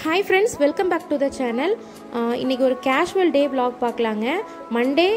hi friends welcome back to the channel இன்றைக்கி ஒரு casual day vlog பார்க்கலாங்க Monday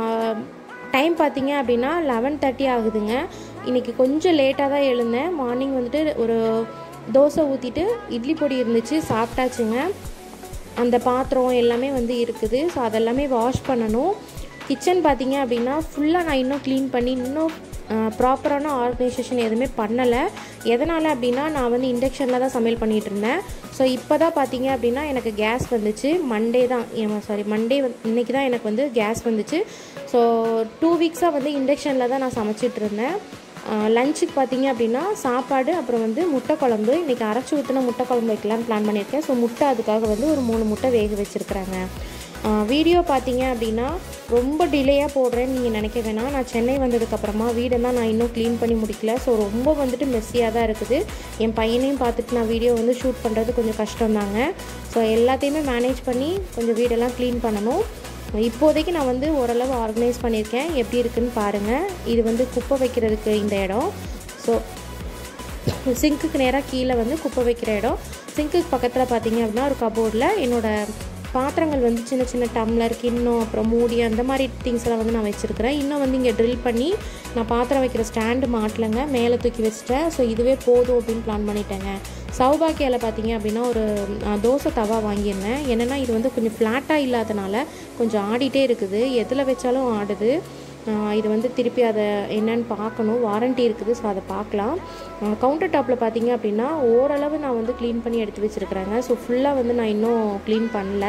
time பார்த்தீங்க அப்படின்னா லெவன் தேர்ட்டி ஆகுதுங்க இன்றைக்கி கொஞ்சம் லேட்டாக தான் எழுந்தேன் மார்னிங் வந்துட்டு ஒரு தோசை ஊற்றிட்டு இட்லி பொடி இருந்துச்சு சாப்பிட்டாச்சுங்க அந்த பாத்திரம் எல்லாமே வந்து இருக்குது ஸோ அதெல்லாமே வாஷ் பண்ணணும் கிச்சன் பார்த்தீங்க அப்படின்னா ஃபுல்லாக நான் இன்னும் க்ளீன் பண்ணி இன்னும் ப்ராப்பரான ஆர்கனைசேஷன் எதுவுமே பண்ணலை எதனால் அப்படின்னா நான் வந்து இண்டக்ஷனில் தான் சமையல் பண்ணிகிட்டு இருந்தேன் ஸோ இப்போ தான் பார்த்தீங்க அப்படின்னா எனக்கு கேஸ் வந்துச்சு மண்டே தான் சாரி மண்டே இன்னைக்கு தான் எனக்கு வந்து கேஸ் வந்துச்சு ஸோ டூ வீக்ஸாக வந்து இண்டக்ஷனில் தான் நான் சமைச்சிட்டு இருந்தேன் லஞ்சுக்கு பார்த்தீங்க அப்படின்னா சாப்பாடு அப்புறம் வந்து முட்டை குழம்பு இன்றைக்கி அரைச்சி ஊற்றின முட்டை குழம்பு வைக்கலான்னு பிளான் பண்ணியிருக்கேன் ஸோ முட்டை அதுக்காக வந்து ஒரு மூணு முட்டை வேக வச்சுருக்குறாங்க வீடியோ பார்த்தீங்க அப்படின்னா ரொம்ப டிலேயாக போடுறேன்னு நீங்கள் நினைக்க வேணாம் நான் சென்னை வந்ததுக்கப்புறமா வீடெல்லாம் நான் இன்னும் க்ளீன் பண்ணி முடிக்கல ஸோ ரொம்ப வந்துட்டு மெஸ்ஸியாக தான் இருக்குது என் பையனையும் பார்த்துட்டு நான் வீடியோ வந்து ஷூட் பண்ணுறது கொஞ்சம் கஷ்டம்தாங்க ஸோ எல்லாத்தையுமே மேனேஜ் பண்ணி கொஞ்சம் வீடெல்லாம் க்ளீன் பண்ணணும் இப்போதைக்கு நான் வந்து ஓரளவு ஆர்கனைஸ் பண்ணியிருக்கேன் எப்படி இருக்குன்னு பாருங்கள் இது வந்து குப்பை வைக்கிறதுக்கு இந்த இடம் ஸோ சிங்க்குக்கு நேராக கீழே வந்து குப்பை வைக்கிற இடம் சிங்க்குக்கு பக்கத்தில் பார்த்தீங்க அப்படின்னா ஒரு கபோர்டில் என்னோடய பாத்திரங்கள் வந்து சின்ன சின்ன டம்ளர் கிண்ணம் அப்புறம் மூடி அந்த மாதிரி திங்ஸ் எல்லாம் வந்து நான் வச்சுருக்கிறேன் இன்னும் வந்து இங்கே ட்ரில் பண்ணி நான் பாத்திரம் வைக்கிற ஸ்டாண்டு மாட்டலைங்க மேலே தூக்கி வச்சுட்டேன் ஸோ இதுவே போதும் அப்படின்னு பிளான் பண்ணிட்டேங்க சௌபாக்கியாவில் பார்த்தீங்க அப்படின்னா ஒரு தோசை தவா வாங்கியிருந்தேன் என்னென்னா இது வந்து கொஞ்சம் ஃப்ளாட்டாக இல்லாதனால கொஞ்சம் ஆடிட்டே இருக்குது எதில் வச்சாலும் ஆடுது இது வந்து திருப்பி அதை என்னன்னு பார்க்கணும் வாரண்ட்டி இருக்குது ஸோ அதை பார்க்கலாம் கவுண்டர் டாப்பில் பார்த்தீங்க அப்படின்னா ஓரளவு நான் வந்து க்ளீன் பண்ணி எடுத்து வச்சுருக்குறேங்க ஸோ ஃபுல்லாக வந்து நான் இன்னும் க்ளீன் பண்ணல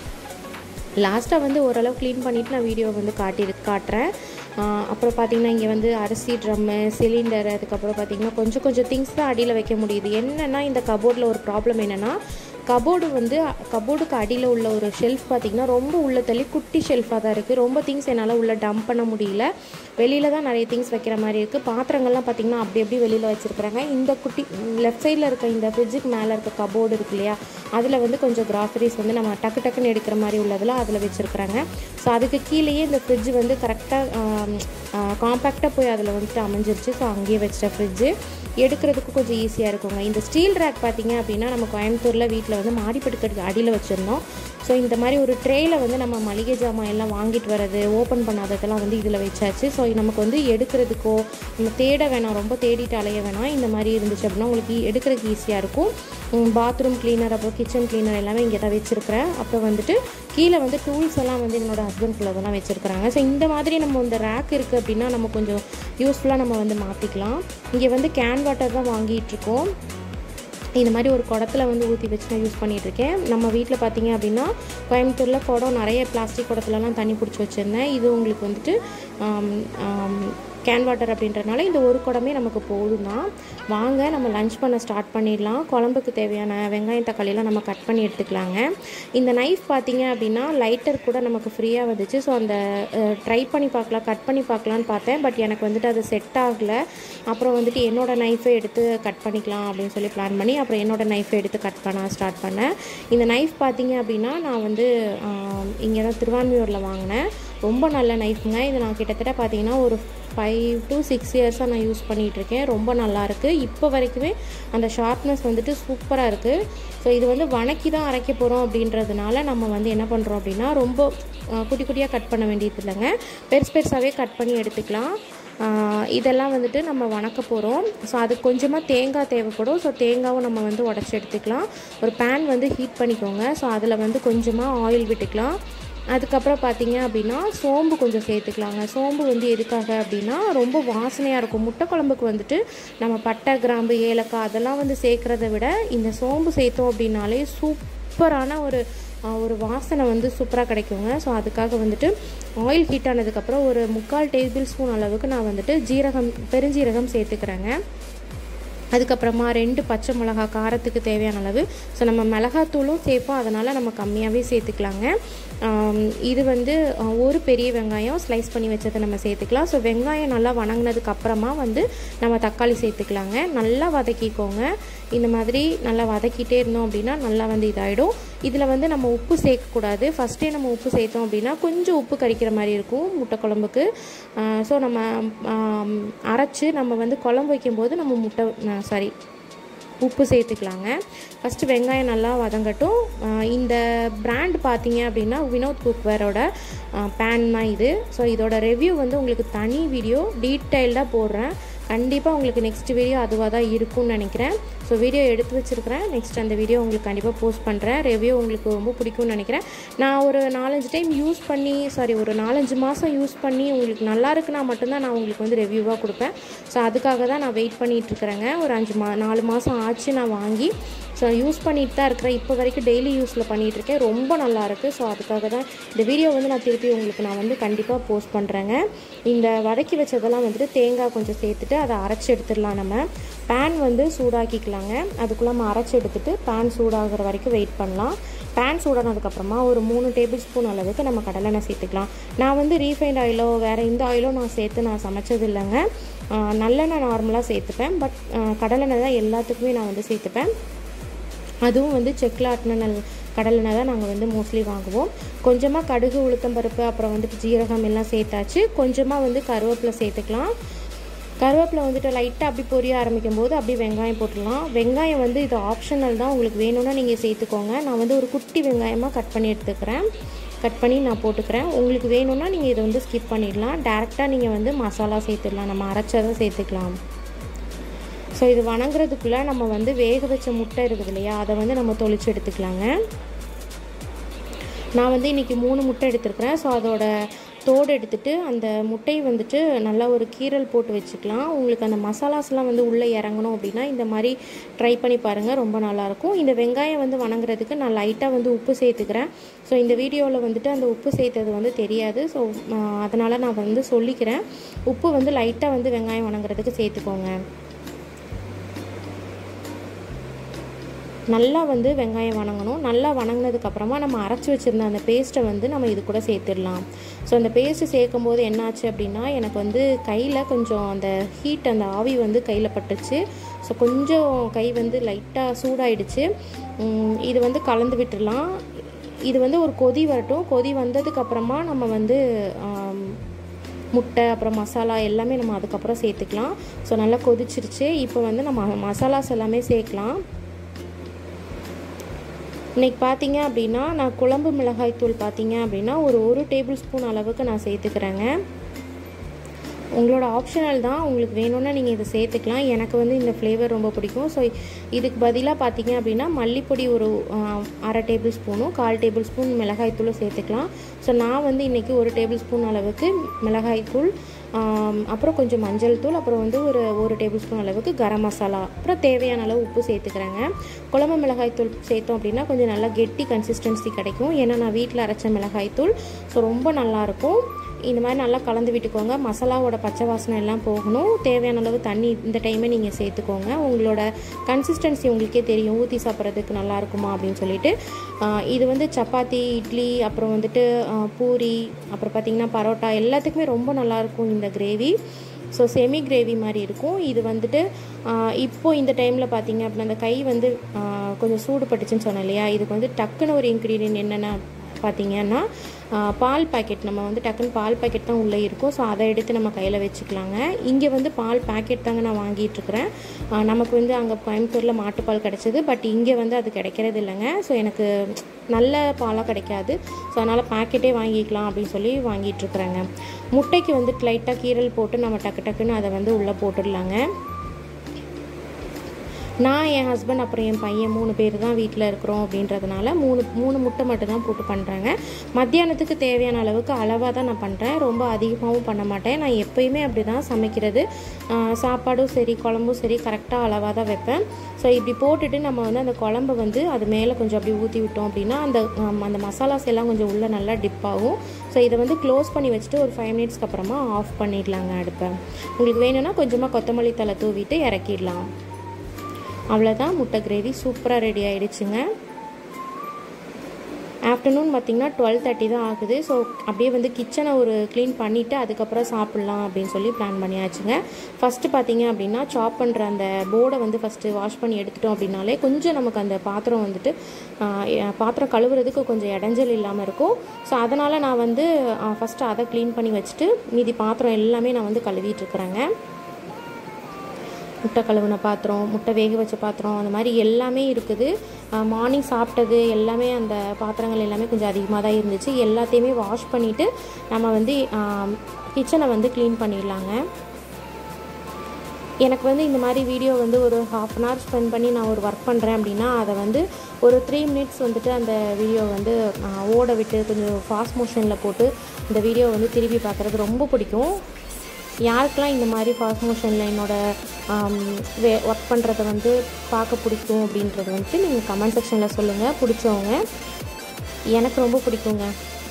லாஸ்ட்டாக வந்து ஓரளவு க்ளீன் பண்ணிவிட்டு நான் வீடியோ வந்து காட்டி காட்டுறேன் அப்புறம் பார்த்திங்கன்னா இங்கே வந்து அரிசி ட்ரம்மு சிலிண்டர் அதுக்கப்புறம் பார்த்திங்கன்னா கொஞ்சம் கொஞ்சம் திங்ஸ் தான் அடியில் வைக்க முடியுது என்னென்னா இந்த கபோர்டில் ஒரு ப்ராப்ளம் என்னென்னா கபோர்டு வந்து கபோர்டுக்கு அடியில் உள்ள ஒரு ஷெல்ஃப் பார்த்திங்கன்னா ரொம்ப உள்ள தள்ளி குட்டி ஷெல்ஃபாக தான் இருக்குது ரொம்ப திங்ஸ் என்னால் உள்ளே டம்ப் பண்ண முடியல வெளியில் தான் நிறைய திங்ஸ் வைக்கிற மாதிரி இருக்குது பாத்திரங்கள்லாம் பார்த்திங்கன்னா அப்படி அப்படி வெளியில் வச்சுருக்குறாங்க இந்த குட்டி லெஃப்ட் சைடில் இருக்க இந்த ஃப்ரிட்ஜுக்கு மேலே இருக்க கபோர்டு இருக்கு இல்லையா அதில் வந்து கொஞ்சம் கிராசரிஸ் வந்து நம்ம டக்கு டக்குன்னு எடுக்கிற மாதிரி உள்ளதெல்லாம் அதில் வச்சுருக்குறாங்க ஸோ அதுக்கு கீழேயே இந்த ஃப்ரிட்ஜ் வந்து கரெக்டாக காம்பேக்டாக போய் அதில் வந்துட்டு அமைஞ்சிருச்சு ஸோ அங்கேயே வச்சிட்ட ஃப்ரிட்ஜு எடுக்கிறதுக்கு கொஞ்சம் ஈஸியாக இருக்குங்க இந்த ஸ்டீல் ரேக் பார்த்திங்க அப்படின்னா நம்ம கோயம்புத்தூரில் வீட்டில் வந்து மாடிப்பட்டுக்கிறதுக்கு அடியில் வச்சுருந்தோம் ஸோ இந்த மாதிரி ஒரு ட்ரேயில் வந்து நம்ம மளிகை ஜாமான் எல்லாம் வாங்கிட்டு வர்றது ஓப்பன் பண்ணாததெல்லாம் வந்து இதில் வச்சாச்சு ஸோ நமக்கு வந்து எடுக்கிறதுக்கோ நம்ம தேட வேணாம் ரொம்ப தேடிட்டு அலைய வேணாம் இந்த மாதிரி இருந்துச்சு அப்படின்னா உங்களுக்கு எடுக்கிறதுக்கு ஈஸியாக இருக்கும் பாத்ரூம் க்ளீனர் அப்புறம் கிச்சன் க்ளீனர் எல்லாமே இங்கே தான் வச்சுருக்கிறேன் அப்புறம் வந்துட்டு கீழே வந்து டூல்ஸ் எல்லாம் வந்து என்னோடய ஹஸ்பண்ட் தான் வச்சுருக்குறாங்க ஸோ இந்த மாதிரி நம்ம இந்த ரேக் இருக்குது அப்படின்னா நம்ம கொஞ்சம் யூஸ்ஃபுல்லாக நம்ம வந்து மாற்றிக்கலாம் இங்கே வந்து கேன் வாட்டர் தான் வாங்கிட்டுருக்கோம் இந்த மாதிரி ஒரு குடத்துல வந்து ஊற்றி வச்சு நான் யூஸ் பண்ணிகிட்ருக்கேன் நம்ம வீட்டில் பார்த்தீங்க அப்படின்னா கோயம்புத்தூரில் குடம் நிறைய பிளாஸ்டிக் குடத்துலலாம் தண்ணி பிடிச்சி வச்சுருந்தேன் இது உங்களுக்கு வந்துட்டு கேன் வாட்டர் அப்படின்றனால இந்த ஒரு குடமே நமக்கு போதும் தான் வாங்க நம்ம லஞ்ச் பண்ண ஸ்டார்ட் பண்ணிடலாம் குழம்புக்கு தேவையான வெங்காயம் தக்காளியெல்லாம் நம்ம கட் பண்ணி எடுத்துக்கலாங்க இந்த நைஃப் பார்த்தீங்க அப்படின்னா லைட்டர் கூட நமக்கு ஃப்ரீயாக வந்துச்சு ஸோ அந்த ட்ரை பண்ணி பார்க்கலாம் கட் பண்ணி பார்க்கலான்னு பார்த்தேன் பட் எனக்கு வந்துட்டு அது செட் ஆகலை அப்புறம் வந்துட்டு என்னோடய நைஃபை எடுத்து கட் பண்ணிக்கலாம் அப்படின்னு சொல்லி பிளான் பண்ணி அப்புறம் என்னோடய நைஃபை எடுத்து கட் பண்ண ஸ்டார்ட் பண்ணேன் இந்த நைஃப் பார்த்தீங்க அப்படின்னா நான் வந்து இங்கே தான் திருவான்மையூரில் வாங்கினேன் ரொம்ப நல்ல நைஃப்ங்க இது நான் கிட்டத்தட்ட பார்த்தீங்கன்னா ஒரு ஃபைவ் டு சிக்ஸ் இயர்ஸாக நான் யூஸ் பண்ணிகிட்ருக்கேன் ரொம்ப நல்லாயிருக்கு இப்போ வரைக்குமே அந்த ஷார்ப்னஸ் வந்துட்டு சூப்பராக இருக்குது ஸோ இது வந்து வணக்கி தான் அரைக்க போகிறோம் அப்படின்றதுனால நம்ம வந்து என்ன பண்ணுறோம் அப்படின்னா ரொம்ப குட்டி குட்டியாக கட் பண்ண வேண்டியது இல்லைங்க பெருசு பெருசாகவே கட் பண்ணி எடுத்துக்கலாம் இதெல்லாம் வந்துட்டு நம்ம வணக்க போகிறோம் ஸோ அதுக்கு கொஞ்சமாக தேங்காய் தேவைப்படும் ஸோ தேங்காவும் நம்ம வந்து உடச்சி எடுத்துக்கலாம் ஒரு பேன் வந்து ஹீட் பண்ணிக்கோங்க ஸோ அதில் வந்து கொஞ்சமாக ஆயில் விட்டுக்கலாம் அதுக்கப்புறம் பார்த்தீங்க அப்படின்னா சோம்பு கொஞ்சம் சேர்த்துக்கலாங்க சோம்பு வந்து எதுக்காக அப்படின்னா ரொம்ப வாசனையாக இருக்கும் முட்டை குழம்புக்கு வந்துட்டு நம்ம பட்டை கிராம்பு ஏலக்காய் அதெல்லாம் வந்து சேர்க்குறத விட இந்த சோம்பு சேர்த்தோம் அப்படின்னாலே சூப்பரான ஒரு ஒரு வாசனை வந்து சூப்பராக கிடைக்குங்க ஸோ அதுக்காக வந்துட்டு ஆயில் ஹீட் ஆனதுக்கப்புறம் ஒரு முக்கால் டேபிள் ஸ்பூன் அளவுக்கு நான் வந்துட்டு ஜீரகம் பெருஞ்சீரகம் சேர்த்துக்கிறேங்க அதுக்கப்புறமா ரெண்டு பச்சை மிளகா காரத்துக்கு தேவையான அளவு ஸோ நம்ம மிளகாத்தூளும் சேர்ப்போம் அதனால் நம்ம கம்மியாகவே சேர்த்துக்கலாங்க இது வந்து ஒரு பெரிய வெங்காயம் ஸ்லைஸ் பண்ணி வச்சதை நம்ம சேர்த்துக்கலாம் ஸோ வெங்காயம் நல்லா வணங்கினதுக்கு அப்புறமா வந்து நம்ம தக்காளி சேர்த்துக்கலாங்க நல்லா வதக்கிக்கோங்க இந்த மாதிரி நல்லா வதக்கிட்டே இருந்தோம் அப்படின்னா நல்லா வந்து இதாகிடும் இதில் வந்து நம்ம உப்பு சேர்க்கக்கூடாது ஃபஸ்ட்டே நம்ம உப்பு சேர்த்தோம் அப்படின்னா கொஞ்சம் உப்பு கறிக்கிற மாதிரி இருக்கும் முட்டை குழம்புக்கு ஸோ நம்ம அரைச்சி நம்ம வந்து குழம்பு வைக்கும்போது நம்ம முட்டை சாரி உப்பு சேர்த்துக்கலாங்க ஃபஸ்ட்டு வெங்காயம் நல்லா வதங்கட்டும் இந்த பிராண்ட் பார்த்தீங்க அப்படின்னா வினோத் குக்வேரோட பேன் தான் இது ஸோ இதோட ரிவ்யூ வந்து உங்களுக்கு தனி வீடியோ டீட்டெயில்டாக போடுறேன் கண்டிப்பாக உங்களுக்கு நெக்ஸ்ட் வீடியோ அதுவாக தான் இருக்கும்னு நினைக்கிறேன் ஸோ வீடியோ எடுத்து வச்சுருக்கிறேன் நெக்ஸ்ட் அந்த வீடியோ உங்களுக்கு கண்டிப்பாக போஸ்ட் பண்ணுறேன் ரிவ்யூ உங்களுக்கு ரொம்ப பிடிக்கும்னு நினைக்கிறேன் நான் ஒரு நாலஞ்சு டைம் யூஸ் பண்ணி சாரி ஒரு நாலஞ்சு மாதம் யூஸ் பண்ணி உங்களுக்கு நல்லா இருக்குன்னா மட்டும்தான் நான் உங்களுக்கு வந்து ரிவ்யூவாக கொடுப்பேன் ஸோ அதுக்காக தான் நான் வெயிட் பண்ணிகிட்ருக்குறேங்க ஒரு அஞ்சு மா நாலு மாதம் ஆச்சு நான் வாங்கி ஸோ யூஸ் பண்ணிட்டு தான் இருக்கிறேன் இப்போ வரைக்கும் டெய்லி யூஸில் பண்ணிகிட்ருக்கேன் ரொம்ப நல்லாயிருக்கு ஸோ அதுக்காக தான் இந்த வீடியோ வந்து நான் திருப்பி உங்களுக்கு நான் வந்து கண்டிப்பாக போஸ்ட் பண்ணுறேங்க இந்த வதக்கி வச்சதெல்லாம் வந்துட்டு தேங்காய் கொஞ்சம் சேர்த்துட்டு அதை அரைச்சி எடுத்துடலாம் நம்ம பேன் வந்து சூடாக்கிக்கலாங்க அதுக்குள்ளே நம்ம அரைச்சி எடுத்துகிட்டு பேன் சூடாகிற வரைக்கும் வெயிட் பண்ணலாம் பேன் சூடானதுக்கப்புறமா ஒரு மூணு டேபிள் ஸ்பூன் அளவுக்கு நம்ம கடலெண்ணெய் சேர்த்துக்கலாம் நான் வந்து ரீஃபைண்ட் ஆயிலோ வேறு எந்த ஆயிலோ நான் சேர்த்து நான் சமைச்சது இல்லைங்க நல்லெண்ணெய் நார்மலாக சேர்த்துப்பேன் பட் கடலெண்ணெய் தான் எல்லாத்துக்குமே நான் வந்து சேர்த்துப்பேன் அதுவும் வந்து செக்கில் ஆட்டின நல் கடலெண்ணெய் தான் நாங்கள் வந்து மோஸ்ட்லி வாங்குவோம் கொஞ்சமாக கடுகு உளுத்தம்பருப்பு அப்புறம் வந்துட்டு ஜீரகம் எல்லாம் சேர்த்தாச்சு கொஞ்சமாக வந்து கருவேப்பிலை சேர்த்துக்கலாம் கருவேப்பிலை வந்துட்டு லைட்டாக அப்படி பொரிய ஆரம்பிக்கும் போது அப்படியே வெங்காயம் போட்டுடலாம் வெங்காயம் வந்து இது ஆப்ஷனல் தான் உங்களுக்கு வேணும்னா நீங்கள் சேர்த்துக்கோங்க நான் வந்து ஒரு குட்டி வெங்காயமாக கட் பண்ணி எடுத்துக்கிறேன் கட் பண்ணி நான் போட்டுக்கிறேன் உங்களுக்கு வேணும்னா நீங்கள் இதை வந்து ஸ்கிப் பண்ணிடலாம் டேரெக்டாக நீங்கள் வந்து மசாலா சேர்த்துடலாம் நம்ம அரைச்சதை சேர்த்துக்கலாம் ஸோ இது வணங்குறதுக்குள்ளே நம்ம வந்து வேக வச்ச முட்டை இருக்குது இல்லையா அதை வந்து நம்ம தொளிச்சு எடுத்துக்கலாங்க நான் வந்து இன்றைக்கி மூணு முட்டை எடுத்துருக்கிறேன் ஸோ அதோட தோடு எடுத்துட்டு அந்த முட்டையை வந்துட்டு நல்லா ஒரு கீரல் போட்டு வச்சுக்கலாம் உங்களுக்கு அந்த மசாலாஸ்லாம் வந்து உள்ளே இறங்கணும் அப்படின்னா இந்த மாதிரி ட்ரை பண்ணி பாருங்கள் ரொம்ப நல்லாயிருக்கும் இந்த வெங்காயம் வந்து வணங்குறதுக்கு நான் லைட்டாக வந்து உப்பு சேர்த்துக்கிறேன் ஸோ இந்த வீடியோவில் வந்துட்டு அந்த உப்பு சேர்த்தது வந்து தெரியாது ஸோ அதனால் நான் வந்து சொல்லிக்கிறேன் உப்பு வந்து லைட்டாக வந்து வெங்காயம் வணங்குறதுக்கு சேர்த்துக்கோங்க நல்லா வந்து வெங்காயம் வணங்கணும் நல்லா வணங்கினதுக்கப்புறமா நம்ம அரைச்சி வச்சுருந்த அந்த பேஸ்ட்டை வந்து நம்ம இது கூட சேர்த்துடலாம் ஸோ அந்த பேஸ்ட்டு சேர்க்கும் போது என்னாச்சு அப்படின்னா எனக்கு வந்து கையில் கொஞ்சம் அந்த ஹீட் அந்த ஆவி வந்து கையில் பட்டுச்சு ஸோ கொஞ்சம் கை வந்து லைட்டாக சூடாயிடுச்சு இது வந்து கலந்து விட்டுடலாம் இது வந்து ஒரு கொதி வரட்டும் கொதி வந்ததுக்கப்புறமா நம்ம வந்து முட்டை அப்புறம் மசாலா எல்லாமே நம்ம அதுக்கப்புறம் சேர்த்துக்கலாம் ஸோ நல்லா கொதிச்சிருச்சு இப்போ வந்து நம்ம மசாலாஸ் எல்லாமே சேர்க்கலாம் இன்றைக்கி பார்த்தீங்க அப்படின்னா நான் குழம்பு மிளகாய் தூள் பார்த்தீங்க அப்படின்னா ஒரு ஒரு டேபிள் ஸ்பூன் அளவுக்கு நான் சேர்த்துக்கிறேங்க உங்களோட ஆப்ஷனல் தான் உங்களுக்கு வேணும்னா நீங்கள் இதை சேர்த்துக்கலாம் எனக்கு வந்து இந்த ஃப்ளேவர் ரொம்ப பிடிக்கும் ஸோ இதுக்கு பதிலாக பார்த்தீங்க அப்படின்னா மல்லிப்பொடி ஒரு அரை டேபிள் ஸ்பூனும் கால் டேபிள் ஸ்பூன் மிளகாய் தூளும் சேர்த்துக்கலாம் ஸோ நான் வந்து இன்றைக்கி ஒரு டேபிள் ஸ்பூன் அளவுக்கு மிளகாய் தூள் அப்புறம் கொஞ்சம் மஞ்சள் தூள் அப்புறம் வந்து ஒரு ஒரு டேபிள் ஸ்பூன் அளவுக்கு கரம் மசாலா அப்புறம் தேவையான அளவு உப்பு சேர்த்துக்கிறேங்க குழம்பு மிளகாய் தூள் சேர்த்தோம் அப்படின்னா கொஞ்சம் நல்லா கெட்டி கன்சிஸ்டன்சி கிடைக்கும் ஏன்னா நான் வீட்டில் அரைச்ச மிளகாய் தூள் ஸோ ரொம்ப நல்லாயிருக்கும் இந்த மாதிரி நல்லா கலந்து விட்டுக்கோங்க மசாலாவோட பச்சை வாசனை எல்லாம் போகணும் தேவையான அளவு தண்ணி இந்த டைமே நீங்கள் சேர்த்துக்கோங்க உங்களோட கன்சிஸ்டன்சி உங்களுக்கே தெரியும் ஊற்றி சாப்பிட்றதுக்கு நல்லா இருக்குமா அப்படின்னு சொல்லிட்டு இது வந்து சப்பாத்தி இட்லி அப்புறம் வந்துட்டு பூரி அப்புறம் பார்த்திங்கன்னா பரோட்டா எல்லாத்துக்குமே ரொம்ப நல்லாயிருக்கும் இந்த கிரேவி ஸோ செமி கிரேவி மாதிரி இருக்கும் இது வந்துட்டு இப்போது இந்த டைமில் பார்த்தீங்க அப்படின்னா அந்த கை வந்து கொஞ்சம் சூடு பட்டுச்சுன்னு சொன்னேன் இல்லையா இதுக்கு வந்து டக்குன்னு ஒரு இன்க்ரீடியன்ட் என்னென்ன பார்த்தீங்கன்னா பால் பாக்கெட் நம்ம வந்து டக்குன்னு பால் பாக்கெட் தான் உள்ளே இருக்கும் ஸோ அதை எடுத்து நம்ம கையில் வச்சுக்கலாங்க இங்கே வந்து பால் பாக்கெட் தாங்க நான் வாங்கிட்டுருக்கிறேன் நமக்கு வந்து அங்கே கோயம்புத்தூரில் மாட்டுப்பால் கிடச்சிது பட் இங்கே வந்து அது கிடைக்கிறது இல்லைங்க ஸோ எனக்கு நல்ல பாலாக கிடைக்காது ஸோ அதனால் பாக்கெட்டே வாங்கிக்கலாம் அப்படின்னு சொல்லி வாங்கிட்டுருக்குறேங்க முட்டைக்கு வந்து லைட்டாக கீரல் போட்டு நம்ம டக்கு டக்குன்னு அதை வந்து உள்ளே போட்டுடலாங்க நான் என் ஹஸ்பண்ட் அப்புறம் என் பையன் மூணு பேர் தான் வீட்டில் இருக்கிறோம் அப்படின்றதுனால மூணு மூணு முட்டை மட்டும் தான் போட்டு பண்ணுறாங்க மத்தியானத்துக்கு தேவையான அளவுக்கு அளவாக தான் நான் பண்ணுறேன் ரொம்ப அதிகமாகவும் பண்ண மாட்டேன் நான் எப்போயுமே அப்படி தான் சமைக்கிறது சாப்பாடும் சரி குழம்பும் சரி கரெக்டாக அளவாக தான் வைப்பேன் ஸோ இப்படி போட்டுட்டு நம்ம வந்து அந்த குழம்பு வந்து அது மேலே கொஞ்சம் அப்படி ஊற்றி விட்டோம் அப்படின்னா அந்த அந்த மசாலாஸ் எல்லாம் கொஞ்சம் உள்ளே நல்லா டிப் ஆகும் ஸோ இதை வந்து க்ளோஸ் பண்ணி வச்சுட்டு ஒரு ஃபைவ் மினிட்ஸ்க்கு அப்புறமா ஆஃப் பண்ணிடலாங்க அடுப்பை உங்களுக்கு வேணும்னா கொஞ்சமாக கொத்தமல்லி தலை தூவிட்டு இறக்கிடலாம் அவ்வளோதான் முட்டை கிரேவி சூப்பராக ரெடி ஆகிடுச்சுங்க ஆஃப்டர்நூன் பார்த்திங்கன்னா டுவெல் தேர்ட்டி தான் ஆகுது ஸோ அப்படியே வந்து கிச்சனை ஒரு க்ளீன் பண்ணிவிட்டு அதுக்கப்புறம் சாப்பிட்லாம் அப்படின்னு சொல்லி பிளான் பண்ணியாச்சுங்க ஃபஸ்ட்டு பார்த்தீங்க அப்படின்னா சாப் பண்ணுற அந்த போர்டை வந்து ஃபஸ்ட்டு வாஷ் பண்ணி எடுத்துட்டோம் அப்படின்னாலே கொஞ்சம் நமக்கு அந்த பாத்திரம் வந்துட்டு பாத்திரம் கழுவுறதுக்கு கொஞ்சம் இடைஞ்சல் இல்லாமல் இருக்கும் ஸோ அதனால் நான் வந்து ஃபஸ்ட்டு அதை க்ளீன் பண்ணி வச்சுட்டு மீதி பாத்திரம் எல்லாமே நான் வந்து கழுவிட்டுருக்குறேங்க முட்டை கழுவுன பாத்திரம் முட்டை வேக வச்ச பாத்திரம் அந்த மாதிரி எல்லாமே இருக்குது மார்னிங் சாப்பிட்டது எல்லாமே அந்த பாத்திரங்கள் எல்லாமே கொஞ்சம் அதிகமாக தான் இருந்துச்சு எல்லாத்தையுமே வாஷ் பண்ணிவிட்டு நம்ம வந்து கிச்சனை வந்து க்ளீன் பண்ணிடலாங்க எனக்கு வந்து இந்த மாதிரி வீடியோ வந்து ஒரு ஹாஃப் அன் ஹவர் ஸ்பெண்ட் பண்ணி நான் ஒரு ஒர்க் பண்ணுறேன் அப்படின்னா அதை வந்து ஒரு த்ரீ மினிட்ஸ் வந்துட்டு அந்த வீடியோ வந்து நான் ஓட விட்டு கொஞ்சம் ஃபாஸ்ட் மோஷனில் போட்டு இந்த வீடியோ வந்து திருப்பி பார்க்குறது ரொம்ப பிடிக்கும் யாருக்கெல்லாம் இந்த மாதிரி ஃபாஸ்ட் மோஷனில் என்னோடய வே ஒர்க் பண்ணுறத வந்து பார்க்க பிடிக்கும் அப்படின்றது வந்துட்டு நீங்கள் கமெண்ட் செக்ஷனில் சொல்லுங்கள் பிடிச்சவங்க எனக்கு ரொம்ப பிடிக்குங்க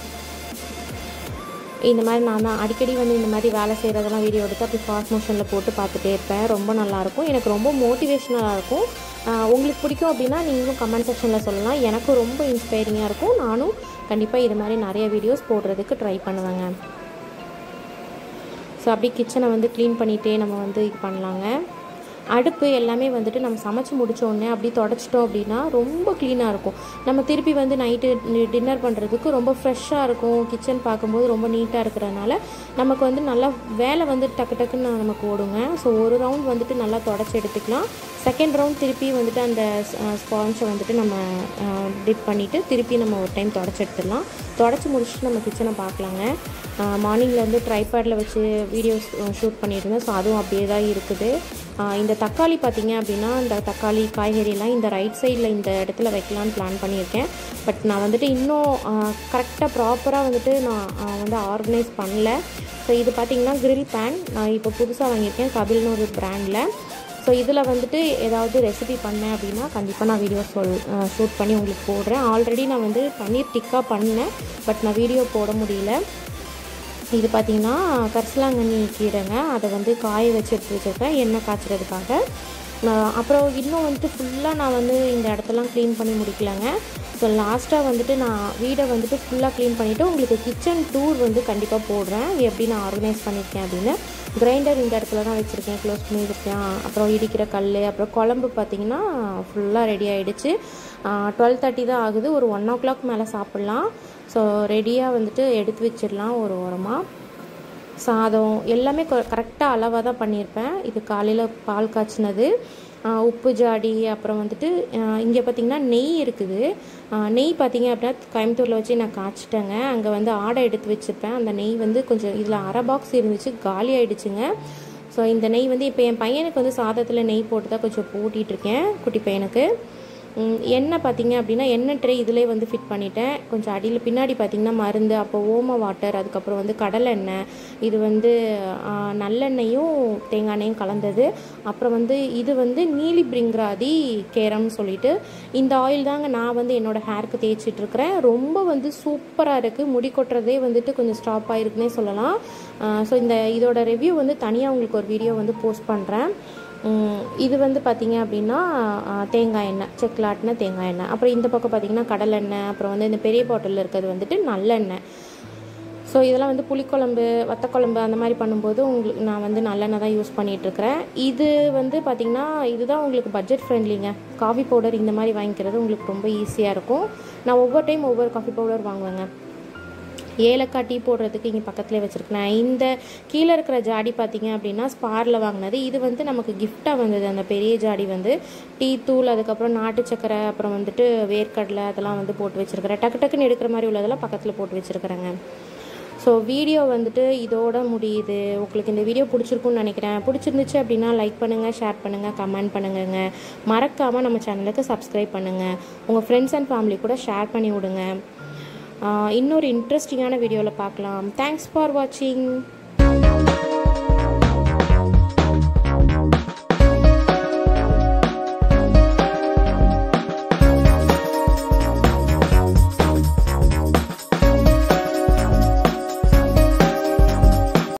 இந்த மாதிரி நான் தான் அடிக்கடி வந்து இந்த மாதிரி வேலை செய்கிறதெல்லாம் வீடியோ எடுத்து அப்படி ஃபாஸ்ட் மோஷனில் போட்டு பார்த்துட்டே இருப்பேன் ரொம்ப நல்லாயிருக்கும் எனக்கு ரொம்ப மோட்டிவேஷ்னலாக இருக்கும் உங்களுக்கு பிடிக்கும் அப்படின்னா நீங்களும் கமெண்ட் செக்ஷனில் சொல்லலாம் எனக்கும் ரொம்ப இன்ஸ்பைரிங்காக இருக்கும் நானும் கண்டிப்பாக இது மாதிரி நிறைய வீடியோஸ் போடுறதுக்கு ட்ரை பண்ணுவேங்க ஸோ அப்படியே கிச்சனை வந்து க்ளீன் பண்ணிகிட்டே நம்ம வந்து இது பண்ணலாங்க அடுப்பு எல்லாமே வந்துட்டு நம்ம சமைச்சு முடித்தோடனே அப்படி தொடச்சிட்டோம் அப்படின்னா ரொம்ப க்ளீனாக இருக்கும் நம்ம திருப்பி வந்து நைட்டு டின்னர் பண்ணுறதுக்கு ரொம்ப ஃப்ரெஷ்ஷாக இருக்கும் கிச்சன் பார்க்கும்போது ரொம்ப நீட்டாக இருக்கிறதுனால நமக்கு வந்து நல்லா வேலை வந்து டக்கு டக்குன்னு நமக்கு ஓடுங்க ஸோ ஒரு ரவுண்ட் வந்துட்டு நல்லா தொடச்சி எடுத்துக்கலாம் செகண்ட் ரவுண்ட் திருப்பி வந்துட்டு அந்த ஸ்பான்ஸை வந்துட்டு நம்ம டிப் பண்ணிவிட்டு திருப்பி நம்ம ஒரு டைம் தொடச்சி எடுத்துடலாம் தொடச்சி முடிச்சுட்டு நம்ம கிச்சனை பார்க்கலாங்க மார்னிங்கில் வந்து ட்ரைபேடில் வச்சு வீடியோஸ் ஷூட் பண்ணியிருந்தேன் ஸோ அதுவும் அப்படியே தான் இருக்குது இந்த தக்காளி பார்த்திங்க அப்படின்னா இந்த தக்காளி காய்கறியெல்லாம் இந்த ரைட் சைடில் இந்த இடத்துல வைக்கலான்னு பிளான் பண்ணியிருக்கேன் பட் நான் வந்துட்டு இன்னும் கரெக்டாக ப்ராப்பராக வந்துட்டு நான் வந்து ஆர்கனைஸ் பண்ணல ஸோ இது பார்த்திங்கன்னா கிரில் பேன் நான் இப்போ புதுசாக வாங்கியிருக்கேன் கபில்னு ஒரு ப்ராண்டில் ஸோ இதில் வந்துட்டு ஏதாவது ரெசிபி பண்ணேன் அப்படின்னா கண்டிப்பாக நான் வீடியோ சொல் ஷூட் பண்ணி உங்களுக்கு போடுறேன் ஆல்ரெடி நான் வந்து பன்னீர் டிக்கா பண்ணேன் பட் நான் வீடியோ போட முடியல இது பார்த்திங்கன்னா கரிசலாங்கண்ணி கீரைங்க அதை வந்து காய வச்சு எடுத்து வச்சுருக்கேன் எண்ணெய் காய்ச்சறதுக்காக அப்புறம் இன்னும் வந்துட்டு ஃபுல்லாக நான் வந்து இந்த இடத்தெல்லாம் க்ளீன் பண்ணி முடிக்கலாங்க ஸோ லாஸ்ட்டாக வந்துட்டு நான் வீடை வந்துட்டு ஃபுல்லாக க்ளீன் பண்ணிவிட்டு உங்களுக்கு கிச்சன் டூர் வந்து கண்டிப்பாக போடுறேன் எப்படி நான் ஆர்கனைஸ் பண்ணியிருக்கேன் அப்படின்னு கிரைண்டர் இந்த இடத்துல தான் வச்சுருக்கேன் க்ளோஸ் பண்ணி வச்சுருக்கேன் அப்புறம் இடிக்கிற கல் அப்புறம் குழம்பு பார்த்திங்கன்னா ஃபுல்லாக ரெடி ஆகிடுச்சு டுவெல் தேர்ட்டி தான் ஆகுது ஒரு ஒன் ஓ கிளாக் மேலே சாப்பிட்லாம் ஸோ ரெடியாக வந்துட்டு எடுத்து வச்சிடலாம் ஒரு ஓரமாக சாதம் எல்லாமே கரெக்டாக அளவாக தான் பண்ணியிருப்பேன் இது காலையில் பால் காய்ச்சினது உப்பு ஜாடி அப்புறம் வந்துட்டு இங்கே பார்த்திங்கன்னா நெய் இருக்குது நெய் பார்த்திங்க அப்படின்னா கோயம்புத்தூரில் வச்சு நான் காய்ச்சிட்டேங்க அங்கே வந்து ஆடை எடுத்து வச்சுருப்பேன் அந்த நெய் வந்து கொஞ்சம் இதில் அரை பாக்ஸ் இருந்துச்சு காலி ஆகிடுச்சுங்க ஸோ இந்த நெய் வந்து இப்போ என் பையனுக்கு வந்து சாதத்தில் நெய் போட்டு தான் கொஞ்சம் போட்டிகிட்ருக்கேன் குட்டி பையனுக்கு எண்ணெய் பார்த்தீங்க அப்படின்னா எண்ணெய் ட்ரே இதிலே வந்து ஃபிட் பண்ணிட்டேன் கொஞ்சம் அடியில் பின்னாடி பார்த்தீங்கன்னா மருந்து அப்போ ஓம வாட்டர் அதுக்கப்புறம் வந்து கடலை எண்ணெய் இது வந்து நல்லெண்ணெயும் தேங்காய் எண்ணெயும் கலந்தது அப்புறம் வந்து இது வந்து நீலி பிரிங்ராதி கேரம்னு சொல்லிட்டு இந்த ஆயில் தாங்க நான் வந்து என்னோடய ஹேருக்கு தேய்ச்சிட்ருக்கிறேன் ரொம்ப வந்து சூப்பராக இருக்குது முடி கொட்டுறதே வந்துட்டு கொஞ்சம் ஸ்டாப் ஆகிருக்குன்னே சொல்லலாம் ஸோ இந்த இதோட ரிவ்யூ வந்து தனியாக உங்களுக்கு ஒரு வீடியோ வந்து போஸ்ட் பண்ணுறேன் இது வந்து பார்த்திங்க அப்படின்னா தேங்காய் எண்ணெய் செக்லாட்டின தேங்காய் எண்ணெய் அப்புறம் இந்த பக்கம் பார்த்திங்கன்னா கடலெண்ணெய் அப்புறம் வந்து இந்த பெரிய பாட்டிலில் இருக்கிறது வந்துட்டு நல்லெண்ணெய் ஸோ இதெல்லாம் வந்து புளிக்குழம்பு வத்தக்குழம்பு அந்த மாதிரி பண்ணும்போது உங்களுக்கு நான் வந்து நல்லெண்ணெய் தான் யூஸ் பண்ணிகிட்ருக்கிறேன் இது வந்து பார்த்திங்கன்னா இதுதான் உங்களுக்கு பட்ஜெட் ஃப்ரெண்ட்லிங்க காஃபி பவுடர் இந்த மாதிரி வாங்கிக்கிறது உங்களுக்கு ரொம்ப ஈஸியாக இருக்கும் நான் ஒவ்வொரு டைம் ஒவ்வொரு காஃபி பவுடர் வாங்குவேங்க ஏலக்காய் டீ போடுறதுக்கு இங்கே பக்கத்துலேயே வச்சுருக்கேன் இந்த கீழே இருக்கிற ஜாடி பார்த்தீங்க அப்படின்னா ஸ்பாரில் வாங்கினது இது வந்து நமக்கு கிஃப்டாக வந்தது அந்த பெரிய ஜாடி வந்து டீ தூள் அதுக்கப்புறம் நாட்டு சக்கரை அப்புறம் வந்துட்டு வேர்க்கடலை அதெல்லாம் வந்து போட்டு வச்சுருக்கிறேன் டக்கு டக்குன்னு எடுக்கிற மாதிரி உள்ளதெல்லாம் பக்கத்தில் போட்டு வச்சுருக்கிறேங்க ஸோ வீடியோ வந்துட்டு இதோட முடியுது உங்களுக்கு இந்த வீடியோ பிடிச்சிருக்குன்னு நினைக்கிறேன் பிடிச்சிருந்துச்சு அப்படின்னா லைக் பண்ணுங்கள் ஷேர் பண்ணுங்கள் கமெண்ட் பண்ணுங்கங்க மறக்காமல் நம்ம சேனலுக்கு சப்ஸ்கிரைப் பண்ணுங்கள் உங்கள் ஃப்ரெண்ட்ஸ் அண்ட் ஃபேமிலி கூட ஷேர் பண்ணி விடுங்க இன்னொரு இன்ட்ரெஸ்டிங்கான வீடியோவில் பார்க்கலாம் தேங்க்ஸ் ஃபார் வாட்சிங்